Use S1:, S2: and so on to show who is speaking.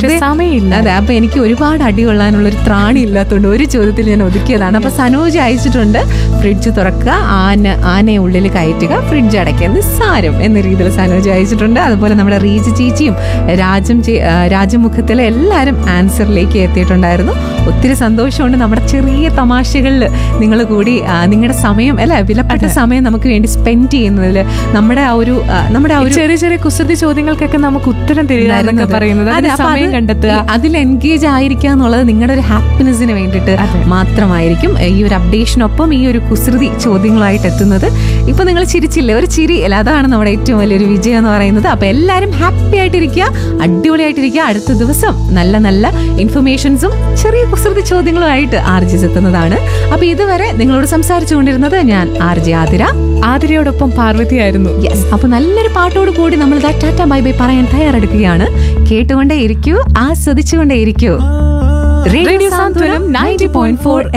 S1: വെറുതെ
S2: സമയമില്ല
S1: അതെ അപ്പൊ എനിക്ക് ഒരുപാട് അടി കൊള്ളാനുള്ള ഒരു ത്രാണി ഇല്ലാത്തതുകൊണ്ട് ഒരു ചോദ്യത്തിൽ ഞാൻ ഒതുക്കിയതാണ് അപ്പൊ സനോജ് അയച്ചിട്ടുണ്ട് ഫ്രിഡ്ജ് തുറക്കുക ആന ആനയെ ഉള്ളിൽ കയറ്റുക ഫ്രിഡ്ജ് അടയ്ക്കുക നിസ്സാരം എന്ന രീതിയിൽ സനോജ് അയച്ചിട്ടുണ്ട് അതുപോലെ നമ്മുടെ റീജ് ചേച്ചിയും രാജം ചേ- ആ, രാജമുഖത്തിലെ എല്ലാവരും ആൻസറിലേക്ക് എത്തിയിട്ടുണ്ടായിരുന്നു ഒത്തിരി സന്തോഷമുണ്ട് നമ്മുടെ ചെറിയ തമാശകളിൽ നിങ്ങൾ കൂടി ആ, നിങ്ങളുടെ സമയം അല്ലെ വിലപ്പെട്ട സമയം നമുക്ക് വേണ്ടി സ്പെൻഡ് ചെയ്യുന്നതിൽ നമ്മുടെ ആ ഒരു ആ, നമ്മുടെ ആ ഒരു
S2: ചെറിയ ചെറിയ കുസൃതി ചോദ്യങ്ങൾക്കൊക്കെ നമുക്ക് ഉത്തരം തരിക എന്നൊക്കെ പറയുന്നത്
S1: അതെ,
S2: അതിന്
S1: അപ്പൊ
S2: സമയം
S1: അത്
S2: കണ്ടെത്തുക
S1: അതിൽ എൻഗേജ് ആയിരിക്കുക എന്നുള്ളത് നിങ്ങളുടെ ഒരു ഹാപ്പിനെസ്സിന് വേണ്ടിയിട്ട്
S2: അതെ.
S1: മാത്രമായിരിക്കും ഈ ഒരു അപ്ഡേഷനൊപ്പം ഈ ഒരു കുസൃതി ചോദ്യങ്ങളായിട്ട് എത്തുന്നത് ഇപ്പൊ നിങ്ങൾ ചിരിച്ചില്ലേ ഒരു ചിരി അല്ല അതാണ് നമ്മുടെ ഏറ്റവും വലിയൊരു വിജയം എന്ന് പറയുന്നത് അപ്പൊ എല്ലാവരും ഹാപ്പി ആയിട്ടിരിക്കുക അടിപൊളിയായിട്ടിരിക്കുക അടുത്ത ദിവസം നല്ല നല്ല ഇൻഫർമേഷൻസും ചെറിയ കുസൃതി ചോദ്യങ്ങളുമായിട്ട് ആർജിസ് എത്തുന്നതാണ് അപ്പൊ ഇതുവരെ നിങ്ങളോട് സംസാരിച്ചുകൊണ്ടിരുന്നത് ഞാൻ ആർ ജെ ആതിര
S2: ആതിരയോടൊപ്പം പാർവതിയായിരുന്നു
S1: യെസ് അപ്പൊ നല്ലൊരു പാട്ടോട് കൂടി നമ്മൾ ടാറ്റ ബൈ ബൈ പറയാൻ തയ്യാറെടുക്കുകയാണ് കേട്ടുകൊണ്ടേ ഇരിക്കൂ ആസ്വദിച്ചുകൊണ്ടേ ഇരിക്കൂ
S2: റേഡിയോ സാന്ത്വനം 90.4